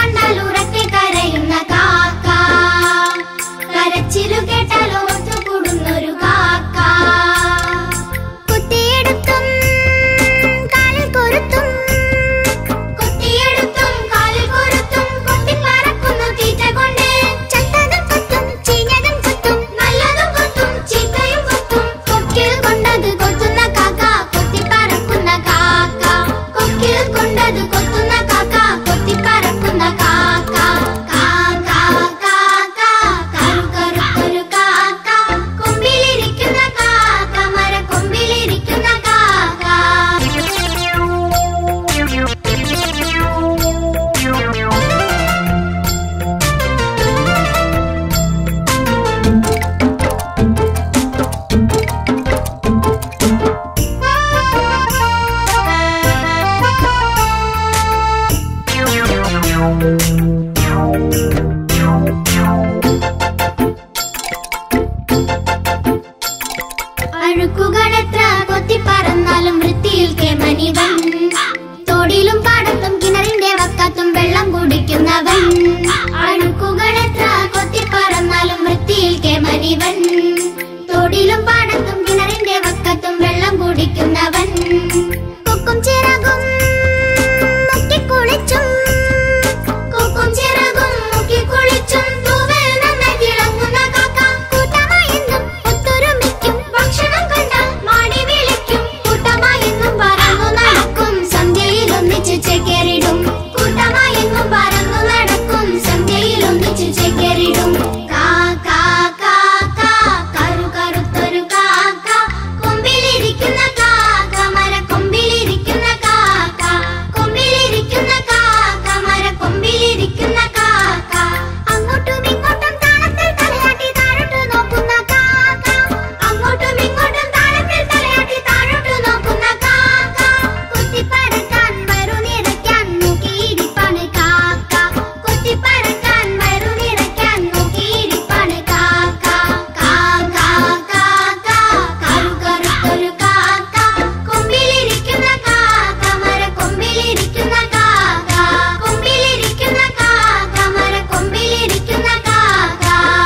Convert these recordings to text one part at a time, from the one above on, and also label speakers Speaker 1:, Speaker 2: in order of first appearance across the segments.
Speaker 1: കണ്ടാൽ ഉറക്കെ കരയുന്ന കാക്ക കരച്ചിലു കേട്ടാൽ ഓർത്തുകൂടുന്നൊരു കാക്ക കുത്തിയെടുത്തും കാലിൽ കൊരുത്തും കുത്തിയെടുത്തും കാലിൽ കൊരുത്തും കൊത്തിപ്പറക്കുന്നു തീറ്റ കൊണ്ട് ചത്തതും കൊത്തും ചീഞ്ഞതും കൊത്തും നല്ലതും കൊത്തും ചീത്തയും കൊത്തും കൊക്കിൽ കൊണ്ടത് കൊത്തുന്ന കാക്ക കൊത്തിപ്പറക്കുന്ന കാക്ക കൊക്കിൽ കൊണ്ടത് കൊത്തുന്ന കാക്ക കൊത്തിപ്പറക്കുന്ന കാക്ക കാക്ക കാക്ക കരു കറുത്തൊരു കാക്ക കൊമ്പിലിരിക്കുന്ന കാക്ക മര കൊമ്പിലിരിക്കുന്ന കാക്ക അഴുക്കുകളെത്ര കൊത്തിപ്പറന്നാലും വൃത്തിയിൽ കേമനിവൻ തോടിലും പാടത്തും കിണറിന്റെ വക്കത്തും വെള്ളം കുടിക്കുന്നവൻ അഴുക്കുകളെത്ര കൊത്തിപ്പറന്നാലും വൃത്തിയിൽ കേമനിവൻ തോടിലും പാടത്തും കിണറിന്റെ വക്കത്തും വെള്ളം കുടിക്കുന്നവൻ കൊക്കും ചിറകും മുക്കിക്കുളിച്ചും കൊക്കും ചിറകും മുക്കിക്കുളിച്ചും തൂവൽ നന്നായി തിളങ്ങുന്ന കാക്ക കൂട്ടമായെന്നും ഒത്തൊരുമിക്കും ഭക്ഷണം കണ്ടാൽ മാടി വിളിക്കും കൂട്ടമായെന്നും പറന്നു നടക്കും സന്ധ്യയിൽ ഒന്നിച്ച് ചെക്കേറിടും കൂട്ടമായെന്നും പറന്നു നടക്കും സന്ധ്യയിൽ ഒന്നിച്ച് ചെക്കേറിടും കാക്ക കാക്ക കരു കറുത്തൊരു കാക്ക കൊമ്പിലിരിക്കുന്ന കാക്ക മര കൊമ്പിലിരിക്കുന്ന കാക്ക കൊമ്പിലിരിക്കുന്ന കാക്ക മര കൊമ്പിലിരിക്കുന്ന കാക്ക അങ്ങോട്ടും ഇങ്ങോട്ടും താളത്തിൽ തലയാട്ടി താഴോട്ട് നോക്കുന്ന കാക്ക അങ്ങോട്ടും ഇങ്ങോട്ടും താളത്തിൽ തലയാട്ടി താഴോട്ട് നോക്കുന്ന കാക്ക കൊത്തിപ്പറക്കാൻ വയറു നിറയ്ക്കാൻ നോക്കിയിരിപ്പാണ് കാക്ക കൊത്തിപ്പറക്കാൻ വയറു നിറയ്ക്കാൻ നോക്കിയിരിപ്പാണ് കാക്ക കാക്ക കാക്ക കരു കറുത്തൊരു കാക്ക കൊമ്പിലിരിക്കുന്ന കാക്ക മര കൊമ്പിലിരിക്കുന്ന കാക്ക കൊമ്പിലിരിക്കുന്ന കാക്ക മര കൊമ്പിലിരിക്കുന്ന കാക്ക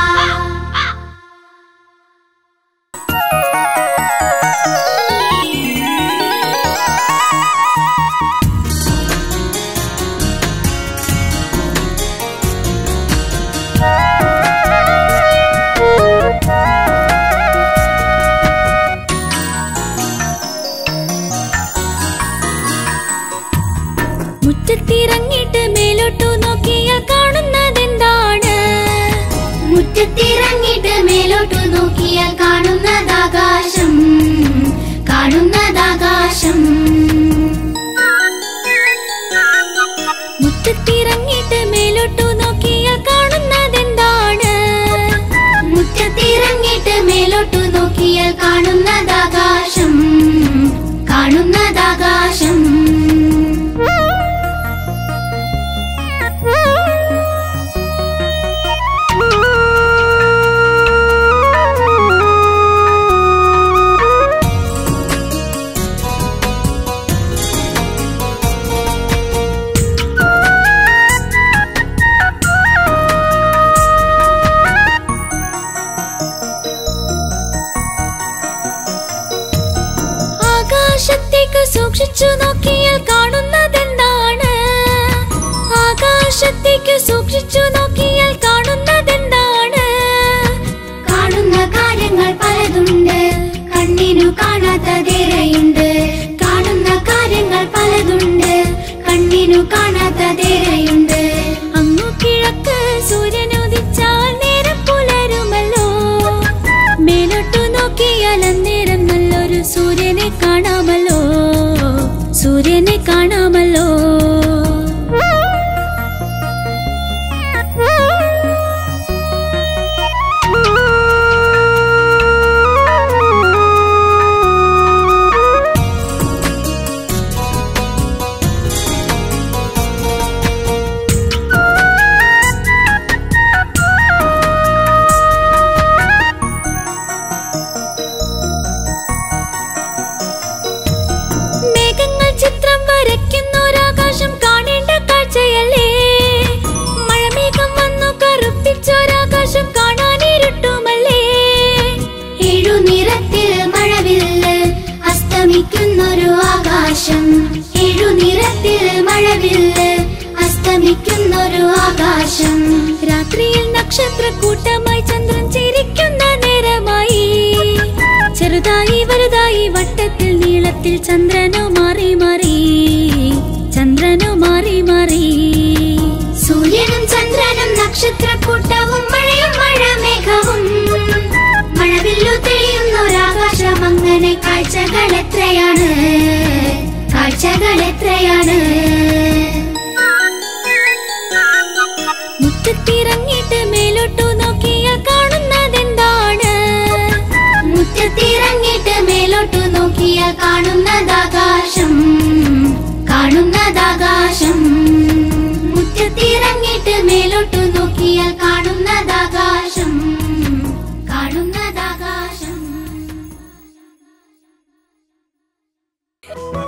Speaker 2: മുറ്റത്തിറങ്ങിയിട്ട് മേലോട്ടു നോക്കിയാൽ കാണുന്നതെന്താണ്
Speaker 1: മുറ്റത്തിറങ്ങിയിട്ട് മേലോട്ടു നോക്കിയാൽ കാണുന്നതാകാശം കാണുന്നതാകാശം
Speaker 2: മുറ്റത്തിറങ്ങിയിട്ട് മേലോട്ടു നോക്കിയാൽ കാണുന്നതെന്താണ്
Speaker 1: മുറ്റത്തിറങ്ങിയിട്ട് മേലോട്ടു നോക്കിയാൽ കാണുന്നതാകാശം കാണുന്നതാകാശം ചലിക്കുന്നൊരു ആകാശം
Speaker 2: രാത്രിയിൽ നക്ഷത്രക്കൂട്ടമായി ചന്ദ്രൻ ചിരിക്കുന്ന നേരമായി ചെറുതായി വലുതായി വട്ടത്തിൽ നീളത്തിൽ ചന്ദ്രനോ മാറി മാറി ചന്ദ്രനോ മാറി മാറി
Speaker 1: സൂര്യനും ചന്ദ്രനും നക്ഷത്രക്കൂട്ടവും മഴയും മഴമേഘവും മഴവില്ലു തെളിയുന്നൊരാകാശം അങ്ങനെ കാഴ്ചകൾ എത്രയാണ് കാഴ്ചകൾ എത്രയാണ്
Speaker 2: മുറ്റത്തിറങ്ങിയിട്ട് മേലോട്ടു നോക്കിയാൽ കാണുന്നതെന്താണ്
Speaker 1: മുറ്റത്തിറങ്ങിയിട്ട് മേലോട്ടു നോക്കിയാൽ കാണുന്നതാകാശം കാണുന്നതാകാശം മുറ്റത്തിറങ്ങിയിട്ട് മേലോട്ടു നോക്കിയാൽ കാണുന്നതാകാശം കാണുന്നതാകാശം